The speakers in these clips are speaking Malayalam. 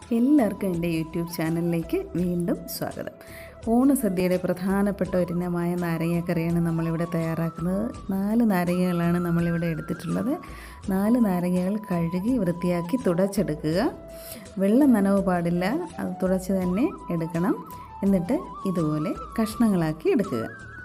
എല്ലാവർക്കും എൻ്റെ യൂട്യൂബ് ചാനലിലേക്ക് വീണ്ടും സ്വാഗതം ഓണസദ്യയുടെ പ്രധാനപ്പെട്ട ഒരിനമായ നാരങ്ങക്കറിയാണ് നമ്മളിവിടെ തയ്യാറാക്കുന്നത് നാല് നാരങ്ങകളാണ് നമ്മളിവിടെ എടുത്തിട്ടുള്ളത് നാല് നാരങ്ങകൾ കഴുകി വൃത്തിയാക്കി തുടച്ചെടുക്കുക വെള്ളം നനവ് പാടില്ല അത് തുടച്ച് തന്നെ എടുക്കണം എന്നിട്ട് ഇതുപോലെ കഷ്ണങ്ങളാക്കി എടുക്കുക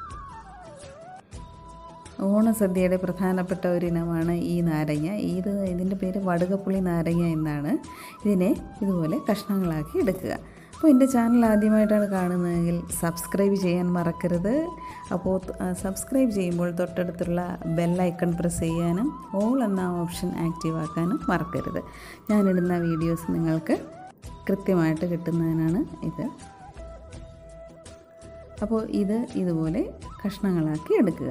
ഓണസദ്യയുടെ പ്രധാനപ്പെട്ട ഒരു ഇനമാണ് ഈ നാരങ്ങ ഇത് ഇതിൻ്റെ പേര് വടുകപ്പുളി നാരങ്ങ എന്നാണ് ഇതിനെ ഇതുപോലെ കഷ്ണങ്ങളാക്കി എടുക്കുക അപ്പോൾ എൻ്റെ ചാനൽ ആദ്യമായിട്ടാണ് കാണുന്നതെങ്കിൽ സബ്സ്ക്രൈബ് ചെയ്യാൻ മറക്കരുത് അപ്പോൾ സബ്സ്ക്രൈബ് ചെയ്യുമ്പോൾ തൊട്ടടുത്തുള്ള ബെല്ലൈക്കൺ പ്രസ് ചെയ്യാനും ഓൾ എന്ന ഓപ്ഷൻ ആക്റ്റീവ് ആക്കാനും മറക്കരുത് ഞാനിടുന്ന വീഡിയോസ് നിങ്ങൾക്ക് കൃത്യമായിട്ട് കിട്ടുന്നതിനാണ് ഇത് അപ്പോൾ ഇത് ഇതുപോലെ കഷ്ണങ്ങളാക്കി എടുക്കുക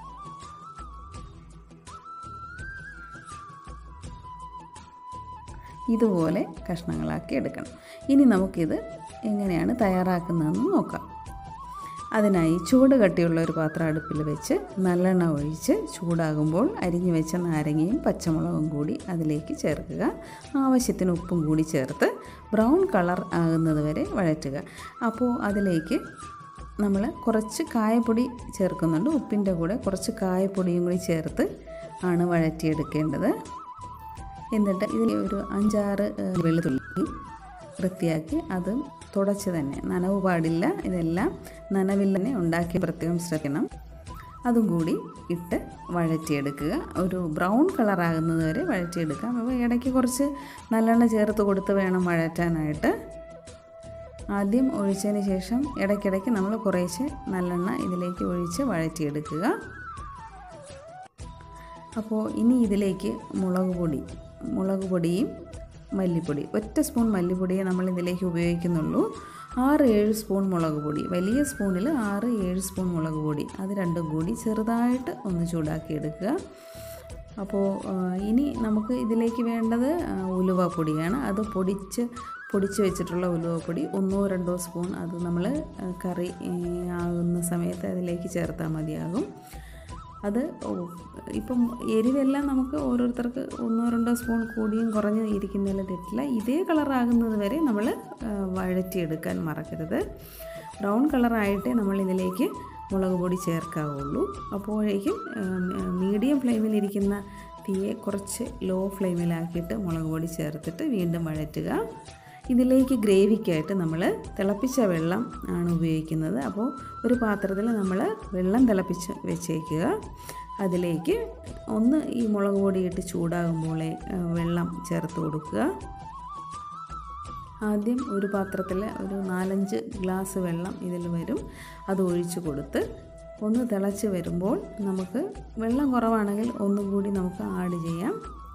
ഇതുപോലെ കഷ്ണങ്ങളാക്കി എടുക്കണം ഇനി നമുക്കിത് എങ്ങനെയാണ് തയ്യാറാക്കുന്നതെന്ന് നോക്കാം അതിനായി ചൂട് കട്ടിയുള്ള ഒരു പാത്രം അടുപ്പിൽ വെച്ച് നല്ലെണ്ണ ഒഴിച്ച് ചൂടാകുമ്പോൾ അരിഞ്ഞു വെച്ച നാരങ്ങയും പച്ചമുളകും കൂടി അതിലേക്ക് ചേർക്കുക ആവശ്യത്തിന് ഉപ്പും കൂടി ചേർത്ത് ബ്രൗൺ കളർ ആകുന്നത് വരെ വഴറ്റുക അപ്പോൾ അതിലേക്ക് നമ്മൾ കുറച്ച് കായപ്പൊടി ചേർക്കുന്നുണ്ട് ഉപ്പിൻ്റെ കൂടെ കുറച്ച് കായപ്പൊടിയും കൂടി ചേർത്ത് ആണ് വഴറ്റിയെടുക്കേണ്ടത് എന്നിട്ട് ഇതിൽ ഒരു അഞ്ചാറ് വെളുത്തുള്ളി വൃത്തിയാക്കി അത് തുടച്ച് തന്നെ നനവ് പാടില്ല ഇതെല്ലാം നനവിൽ തന്നെ ഉണ്ടാക്കി പ്രത്യേകം ശ്രദ്ധിക്കണം അതും കൂടി ഇട്ട് വഴറ്റിയെടുക്കുക ഒരു ബ്രൗൺ കളറാകുന്നത് വരെ വഴറ്റിയെടുക്കാം അപ്പോൾ ഇടയ്ക്ക് കുറച്ച് നല്ലെണ്ണ ചേർത്ത് കൊടുത്ത് വേണം വഴറ്റാനായിട്ട് ആദ്യം ഒഴിച്ചതിന് ശേഷം ഇടയ്ക്കിടയ്ക്ക് നമ്മൾ കുറേശ്ശെ നല്ലെണ്ണ ഇതിലേക്ക് ഒഴിച്ച് വഴറ്റിയെടുക്കുക അപ്പോൾ ഇനി ഇതിലേക്ക് മുളക് പൊടി മുളക് പൊടിയും മല്ലിപ്പൊടി ഒറ്റ സ്പൂൺ മല്ലിപ്പൊടിയെ നമ്മൾ ഇതിലേക്ക് ഉപയോഗിക്കുന്നുള്ളൂ ആറ് ഏഴ് സ്പൂൺ മുളക് പൊടി വലിയ സ്പൂണിൽ ആറ് ഏഴ് സ്പൂൺ മുളക് പൊടി അത് രണ്ടും കൂടി ചെറുതായിട്ട് ഒന്ന് ചൂടാക്കി എടുക്കുക അപ്പോൾ ഇനി നമുക്ക് ഇതിലേക്ക് വേണ്ടത് ഉലുവ പൊടിയാണ് അത് പൊടിച്ച് പൊടിച്ച് വെച്ചിട്ടുള്ള ഉലുവപ്പൊടി ഒന്നോ രണ്ടോ സ്പൂൺ അത് നമ്മൾ കറി ആകുന്ന സമയത്ത് അതിലേക്ക് ചേർത്താൽ മതിയാകും അത് ഇപ്പം എരിവെല്ലാം നമുക്ക് ഓരോരുത്തർക്ക് ഒന്നോ രണ്ടോ സ്പൂൺ കൂടിയും കുറഞ്ഞ് ഇരിക്കുന്നതിൽ തെറ്റില്ല ഇതേ കളറാകുന്നത് വരെ നമ്മൾ വഴറ്റിയെടുക്കാൻ മറക്കരുത് ബ്രൗൺ കളറായിട്ടേ നമ്മൾ ഇതിലേക്ക് മുളക് പൊടി ചേർക്കാവുള്ളൂ അപ്പോഴേക്കും മീഡിയം ഫ്ലെയിമിലിരിക്കുന്ന തീയെ കുറച്ച് ലോ ഫ്ലെയിമിലാക്കിയിട്ട് മുളക് പൊടി ചേർത്തിട്ട് വീണ്ടും വഴറ്റുക ഇതിലേക്ക് ഗ്രേവിക്കായിട്ട് നമ്മൾ തിളപ്പിച്ച വെള്ളം ആണ് ഉപയോഗിക്കുന്നത് അപ്പോൾ ഒരു പാത്രത്തിൽ നമ്മൾ വെള്ളം തിളപ്പിച്ച് വെച്ചേക്കുക അതിലേക്ക് ഒന്ന് ഈ മുളക് പൊടി ഇട്ട് ചൂടാകുമ്പോളേ വെള്ളം ചേർത്ത് കൊടുക്കുക ആദ്യം ഒരു പാത്രത്തിൽ ഒരു നാലഞ്ച് ഗ്ലാസ് വെള്ളം ഇതിൽ വരും അത് ഒഴിച്ച് കൊടുത്ത് ഒന്ന് തിളച്ച് വരുമ്പോൾ നമുക്ക് വെള്ളം കുറവാണെങ്കിൽ ഒന്നും കൂടി നമുക്ക് ആഡ് ചെയ്യാം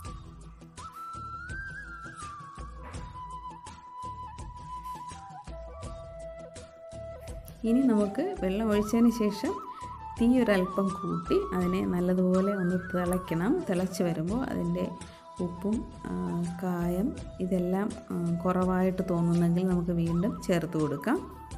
ഇനി നമുക്ക് വെള്ളം ഒഴിച്ചതിന് ശേഷം തീ ഒരല്പം കൂട്ടി അതിനെ നല്ലതുപോലെ ഒന്ന് തിളയ്ക്കണം തിളച്ച് വരുമ്പോൾ അതിൻ്റെ ഉപ്പും കായം ഇതെല്ലാം കുറവായിട്ട് തോന്നുന്നെങ്കിൽ നമുക്ക് വീണ്ടും ചേർത്ത് കൊടുക്കാം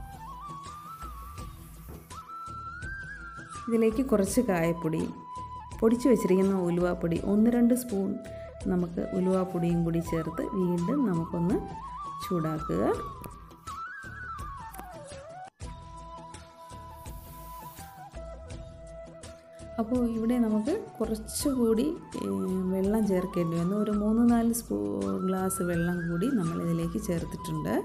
ഇതിലേക്ക് കുറച്ച് കായപ്പൊടി പൊടിച്ചു വെച്ചിരിക്കുന്ന ഉലുവാപ്പൊടി ഒന്ന് രണ്ട് സ്പൂൺ നമുക്ക് ഉലുവാപ്പൊടിയും കൂടി ചേർത്ത് വീണ്ടും നമുക്കൊന്ന് ചൂടാക്കുക അപ്പോൾ ഇവിടെ നമുക്ക് കുറച്ചുകൂടി വെള്ളം ചേർക്കേണ്ടി വന്നു ഒരു മൂന്ന് നാല് സ്പൂ ഗ്ലാസ് വെള്ളം കൂടി നമ്മൾ ഇതിലേക്ക് ചേർത്തിട്ടുണ്ട്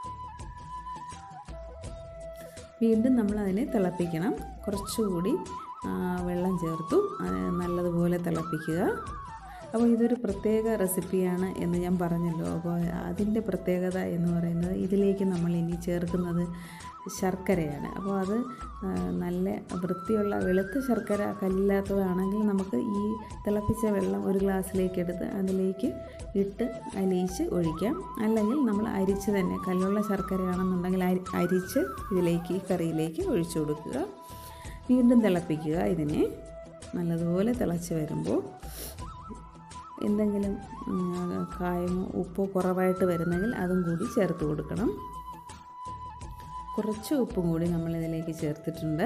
വീണ്ടും നമ്മൾ അതിനെ തിളപ്പിക്കണം കുറച്ചുകൂടി വെള്ളം ചേർത്തു നല്ലതുപോലെ തിളപ്പിക്കുക അപ്പോൾ ഇതൊരു പ്രത്യേക റെസിപ്പിയാണ് എന്ന് ഞാൻ പറഞ്ഞല്ലോ അപ്പോൾ അതിൻ്റെ പ്രത്യേകത എന്ന് പറയുന്നത് ഇതിലേക്ക് നമ്മൾ ഇനി ചേർക്കുന്നത് ശർക്കരയാണ് അപ്പോൾ അത് നല്ല വൃത്തിയുള്ള വെളുത്ത ശർക്കര കല്ലില്ലാത്തതാണെങ്കിൽ നമുക്ക് ഈ തിളപ്പിച്ച വെള്ളം ഒരു ഗ്ലാസ്സിലേക്ക് എടുത്ത് അതിലേക്ക് ഇട്ട് അലിയിച്ച് ഒഴിക്കാം അല്ലെങ്കിൽ നമ്മൾ അരിച്ച് തന്നെ കല്ലുള്ള ശർക്കരയാണെന്നുണ്ടെങ്കിൽ അരി അരിച്ച് ഇതിലേക്ക് ഈ കറിയിലേക്ക് ഒഴിച്ചു കൊടുക്കുക വീണ്ടും തിളപ്പിക്കുക ഇതിനെ നല്ലതുപോലെ തിളച്ച് വരുമ്പോൾ എന്തെങ്കിലും കായമോ ഉപ്പോ കുറവായിട്ട് വരുന്നെങ്കിൽ അതും കൂടി ചേർത്ത് കൊടുക്കണം കുറച്ച് ഉപ്പും കൂടി നമ്മൾ ഇതിലേക്ക് ചേർത്തിട്ടുണ്ട്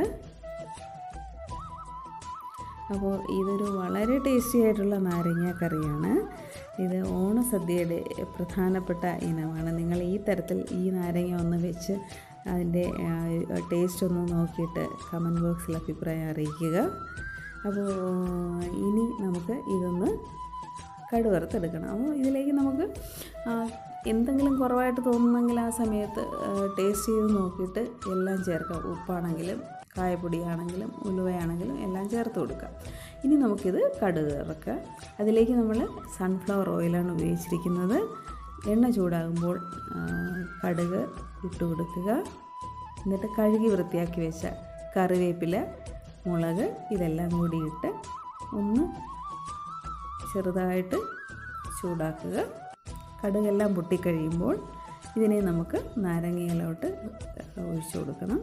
അപ്പോൾ ഇതൊരു വളരെ ടേസ്റ്റി ആയിട്ടുള്ള നാരങ്ങ കറിയാണ് ഇത് ഓണസദ്യയുടെ പ്രധാനപ്പെട്ട ഇനമാണ് നിങ്ങൾ ഈ തരത്തിൽ ഈ നാരങ്ങ ഒന്ന് വെച്ച് അതിൻ്റെ ടേസ്റ്റ് ഒന്ന് നോക്കിയിട്ട് കമൻറ്റ് ബോക്സിൽ അഭിപ്രായം അറിയിക്കുക അപ്പോൾ ഇനി നമുക്ക് ഇതൊന്ന് കടുവറുത്തെടുക്കണം അപ്പോൾ ഇതിലേക്ക് നമുക്ക് ആ, എന്തെങ്കിലും കുറവായിട്ട് തോന്നുന്നെങ്കിൽ ആ സമയത്ത് ടേസ്റ്റ് ചെയ്ത് നോക്കിയിട്ട് എല്ലാം ചേർക്കാം ഉപ്പാണെങ്കിലും കായപ്പൊടിയാണെങ്കിലും ഉലുവയാണെങ്കിലും എല്ലാം ചേർത്ത് കൊടുക്കാം ഇനി നമുക്കിത് കടുക് ഇറക്കാം അതിലേക്ക് നമ്മൾ സൺഫ്ലവർ ഓയിലാണ് ഉപയോഗിച്ചിരിക്കുന്നത് എണ്ണ ചൂടാകുമ്പോൾ ആ, കടുക് ഇട്ട് കൊടുക്കുക എന്നിട്ട് കഴുകി വൃത്തിയാക്കി വെച്ച കറിവേപ്പില മുളക് ഇതെല്ലാം കൂടി ഇട്ട് ഒന്ന് ചെറുതായിട്ട് ചൂടാക്കുക കടുകെല്ലാം പൊട്ടിക്കഴിയുമ്പോൾ ഇതിനെ നമുക്ക് നാരങ്ങയിലോട്ട് ഒഴിച്ചു കൊടുക്കണം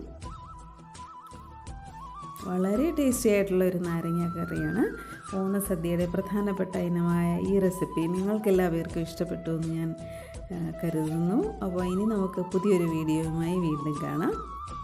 വളരെ ടേസ്റ്റി ആയിട്ടുള്ള ഒരു നാരങ്ങ കറിയാണ് ഓണസദ്യയുടെ പ്രധാനപ്പെട്ട ഇനമായ ഈ റെസിപ്പി നിങ്ങൾക്കെല്ലാവർക്കും ഇഷ്ടപ്പെട്ടു എന്ന് ഞാൻ ആ, കരുതുന്നു അപ്പോൾ ഇനി നമുക്ക് പുതിയൊരു വീഡിയോയുമായി വീണ്ടും കാണാം